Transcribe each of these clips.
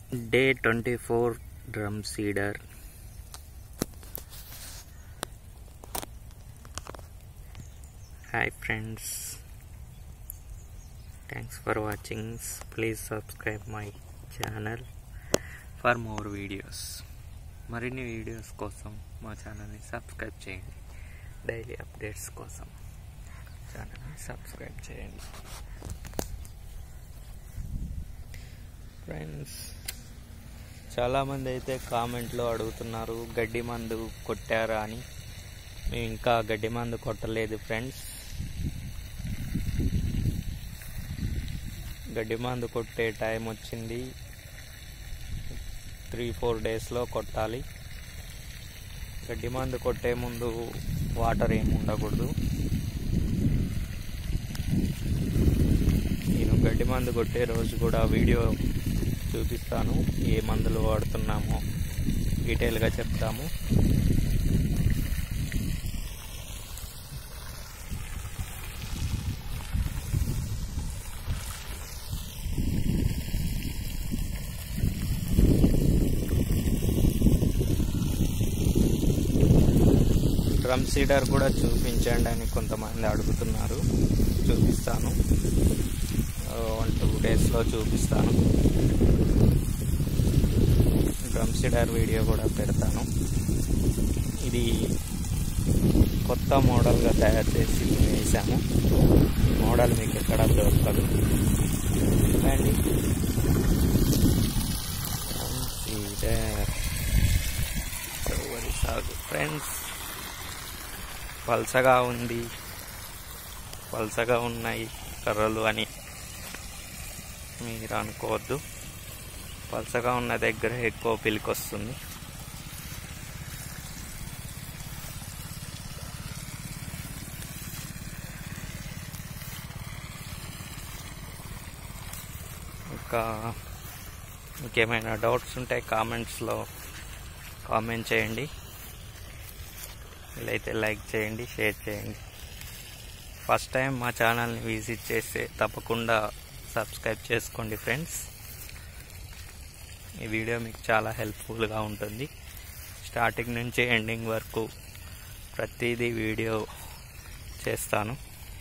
day twenty four drum seeder hi friends thanks for watching please subscribe my channel for more videos మరిన్ని videos కోసం మా ఛానల్ని subscribe చేయండి daily updates కోసం ఛానల్ని సబ్స్క్రైబ్ చేయండి ఫ్రెండ్స్ చాలామంది అయితే కామెంట్లో అడుగుతున్నారు గడ్డి మందు కొట్టారా అని మేము ఇంకా గడ్డి మందు కొట్టలేదు ఫ్రెండ్స్ గడ్డి మందు కొట్టే టైం వచ్చింది త్రీ ఫోర్ డేస్లో కొట్టాలి గడ్డి మందు కొట్టే ముందు వాటర్ ఏమి ఉండకూడదు నేను గడ్డి మందు కొట్టే రోజు కూడా వీడియో చూపిస్తాను ఏ మందులు వాడుతున్నామో డీటెయిల్గా చెప్తాము డ్రమ్ సీడర్ కూడా చూపించండి అని కొంతమంది అడుగుతున్నారు చూపిస్తాను వన్ టూ డేస్లో చూపిస్తాను డ్రమ్ సీడర్ వీడియో కూడా పెడతాను ఇది కొత్త మోడల్గా తయారు చేసి వేసాము ఈ మోడల్ మీకు ఎక్కడ దొరకదు అండి సాగు ఫ్రెండ్స్ పల్సగా ఉంది పల్సగా ఉన్నాయి కర్రలు అని మీరు అనుకోవద్దు పల్సగా ఉన్న దగ్గర ఎక్కువ పిలికొస్తుంది ఇంకా ఇంకేమైనా డౌట్స్ ఉంటే కామెంట్స్లో కామెంట్ చేయండి వీలైతే లైక్ చేయండి షేర్ చేయండి ఫస్ట్ టైం మా ఛానల్ని విజిట్ చేస్తే తప్పకుండా సబ్స్క్రైబ్ చేసుకోండి ఫ్రెండ్స్ ఈ వీడియో మీకు చాలా హెల్ప్ఫుల్గా ఉంటుంది స్టార్టింగ్ నుంచి ఎండింగ్ వరకు ప్రతిదీ వీడియో చేస్తాను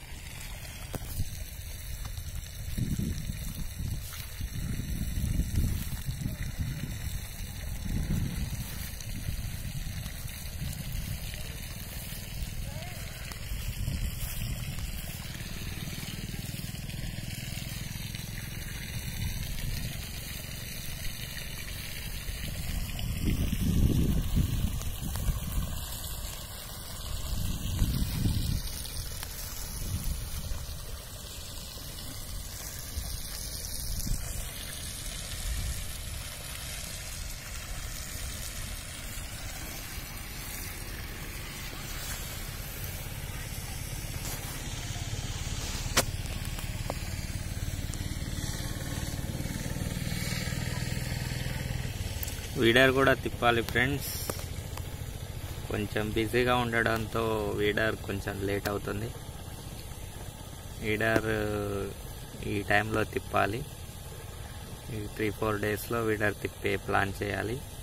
వీడర్ కూడా తిప్పాలి ఫ్రెండ్స్ కొంచెం బిజీగా ఉండడంతో వీడర్ కొంచెం లేట్ అవుతుంది వీడర్ ఈ టైంలో తిప్పాలి ఈ త్రీ ఫోర్ డేస్లో వీడర్ తిప్పే ప్లాన్ చేయాలి